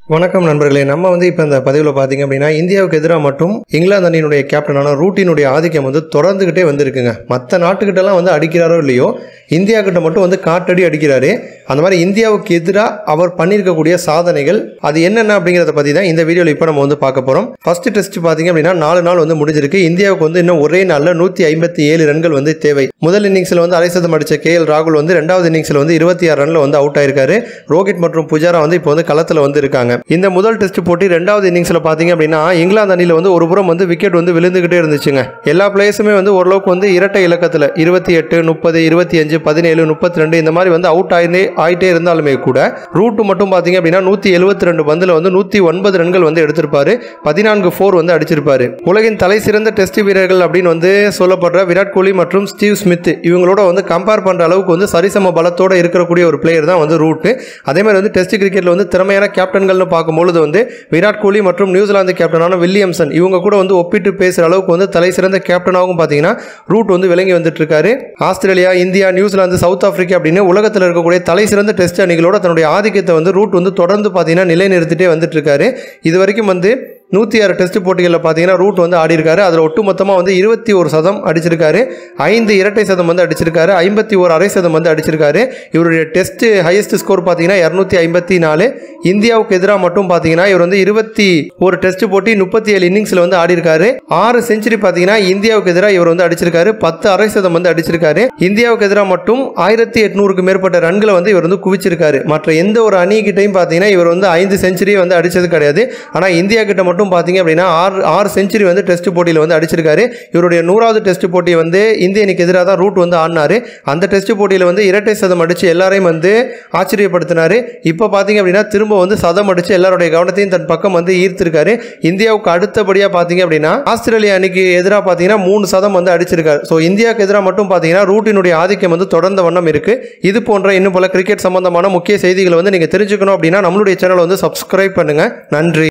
வணக்கம் நண்பர்களே நம்ம வந்து இப்போ இந்த பதிவில் பார்த்தீங்க அப்படின்னா இந்தியாவுக்கு எதிராக மட்டும் இங்கிலாந்து அணியினுடைய கேப்டனான ரூட்டினுடைய ஆதிக்கம் வந்து தொடர்ந்துக்கிட்டே வந்திருக்குங்க மற்ற நாட்டுக்கிட்டலாம் வந்து அடிக்கிறாரோ இல்லையோ இந்தியா கிட்ட மட்டும் வந்து காட்டடி அடிக்கிறாரு அந்த மாதிரி இந்தியாவுக்கு எதிராக அவர் பண்ணியிருக்கக்கூடிய சாதனைகள் அது என்னென்ன அப்படிங்கிறத பற்றி தான் இந்த வீடியோவில் இப்போ நம்ம வந்து பார்க்க போகிறோம் ஃபர்ஸ்ட் டெஸ்ட் பார்த்தீங்க அப்படின்னா நாலு நாள் வந்து முடிஞ்சிருக்கு இந்தியாவுக்கு வந்து இன்னும் ஒரே நாளில் நூற்றி ஐம்பத்தி ஏழு ரன்கள் வந்து தேவை முதல் இன்னிங்ஸில் வந்து அரை சதம் அடித்த கே எல் ராகுல் வந்து ரெண்டாவது இன்னிங்ஸில் வந்து இருபத்தி ஆறு ரனில் வந்து அவுட் ஆயிருக்காரு ரோஹித் மற்றும் புஜாரா வந்து இப்போ வந்து களத்தில் வந்து இருக்காங்க இந்த முதல் டெஸ்ட் போட்டி ரெண்டாவது இன்னிங்ஸில் பார்த்தீங்க அப்படின்னா இங்கிலாந்து அணியில் வந்து ஒரு புறம் வந்து விக்கெட் வந்து விழுந்துகிட்டே இருந்துச்சுங்க எல்லா பிளேயர்ஸுமே வந்து ஓரளவுக்கு வந்து இரட்டை இலக்கத்தில் இருபத்தி எட்டு முப்பது இருபத்தி அஞ்சு பதினேழு முப்பத்தி ரெண்டு இந்த மாதிரி வந்து அவுட் ஆயினே ஆயிட்டே இருந்தாலுமே கூட ரூட் மட்டும் பார்த்தீங்க அப்படின்னா நூற்றி எழுபத்தி ரெண்டு பந்தில் வந்து நூற்றி ஒன்பது ரன்கள் வந்து எடுத்திருப்பாரு பதினான்கு ஃபோர் வந்து அடிச்சிருப்பாரு உலகின் தலை சிறந்த டெஸ்ட் வீரர்கள் அப்படின்னு வந்து சொல்லப்படுற விராட் கோலி மற்றும் ஸ்டீவ் ஸ்மித் இவங்களோட வந்து கம்பேர் பண்ணுற அளவுக்கு வந்து சரிசம பலத்தோட இருக்கக்கூடிய ஒரு பிளேயர் தான் வந்து ரூட் அதே மாதிரி வந்து டெஸ்ட் கிரிக்கெட்டில் வந்து திறமையான கேப்டன்கள்னு பார்க்கும்பொழுது வந்து விராட் கோலி மற்றும் நியூசிலாந்து கேப்டனான வில்லியம்சன் இவங்க கூட வந்து ஒப்பிட்டு பேசுகிற அளவுக்கு வந்து தலை சிறந்த கேப்டனாகவும் பார்த்தீங்கன்னா ரூட் வந்து விளங்கி வந்துட்டு இருக்காரு Australia India New Zealand South Africa அப்படின்னு உலகத்தில் இருக்கக்கூடிய தலை சிறந்த டெஸ்ட் அணிகளோட தன்னுடைய ஆதிக்கத்தை வந்து ரூட் வந்து தொடர்ந்து பார்த்தீங்கன்னா நிலைநிறுத்திட்டே வந்துட்டு இருக்காரு இது வரைக்கும் வந்து நூற்றி ஆறு டெஸ்ட் போட்டிகளில் பார்த்தீங்கன்னா ரூட் வந்து ஆடி இருக்காரு அதில் ஒட்டுமொத்தமாக வந்து இருபத்தி ஒரு சதம் அடிச்சிருக்காரு ஐந்து இரட்டை சதம் வந்து அடிச்சிருக்காரு ஐம்பத்தி ஒரு அரை சதம் வந்து அடிச்சிருக்காரு இவருடைய டெஸ்ட் ஹையஸ்ட் ஸ்கோர் பார்த்தீங்கன்னா இரநூத்தி ஐம்பத்தி நாலு இந்தியாவுக்கு எதிராக மட்டும் பார்த்தீங்கன்னா இவர் வந்து இருபத்தி ஒரு டெஸ்ட் போட்டி முப்பத்தி ஏழு இன்னிங்ஸில் வந்து ஆடி இருக்காரு ஆறு செஞ்சுரி பார்த்தீங்கன்னா இந்தியாவுக்கு எதிராக இவர் வந்து அடிச்சிருக்காரு பத்து அரை சதம் வந்து அடிச்சிருக்காரு இந்தியாவுக்கு எதிராக மட்டும் ஆயிரத்தி எட்நூறுக்கு மேற்பட்ட ரன்களை வந்து இவர் வந்து குவிச்சிருக்காரு மற்ற எந்த ஒரு அணிகிட்டையும் பார்த்தீங்கன்னா இவர் வந்து ஐந்து செஞ்சுரியை வந்து அடிச்சது கிடையாது ஆனால் இந்தியா கிட்ட மட்டும் பார்த்தீங்க அப்படின்னா ஆறு ஆறு செஞ்சுரி வந்து டெஸ்ட் போட்டியில் வந்து அடிச்சிருக்காரு இவருடைய நூறாவது டெஸ்ட் போட்டியை வந்து இந்திய அணிக்கு எதிராக தான் ரூட் வந்து ஆடினாரு அந்த டெஸ்ட் போட்டியில் வந்து இரட்டை சதம் அடித்து எல்லாரையும் வந்து ஆச்சரியப்படுத்தினாரு இப்போ பார்த்தீங்க அப்படின்னா திரும்ப வந்து சதம் அடித்து எல்லாருடைய கவனத்தையும் தன் பக்கம் வந்து ஈர்த்திருக்காரு இந்தியாவுக்கு அடுத்தபடியாக பார்த்தீங்க அப்படின்னா ஆஸ்திரேலியா அணிக்கு எதிராக பார்த்தீங்கன்னா மூணு சதம் வந்து அடிச்சிருக்காரு ஸோ இந்தியாவுக்கு எதிராக மட்டும் பார்த்தீங்கன்னா ரூட்டினுடைய ஆதிக்கம் வந்து தொடர்ந்த வண்ணம் இருக்குது இது போன்ற இன்னும் பல கிரிக்கெட் சம்பந்தமான முக்கிய செய்திகளை வந்து நீங்கள் தெரிஞ்சுக்கணும் அப்படின்னா நம்மளுடைய சேனலை வந்து சப்ஸ்கிரைப் பண்ணுங்கள் நன்றி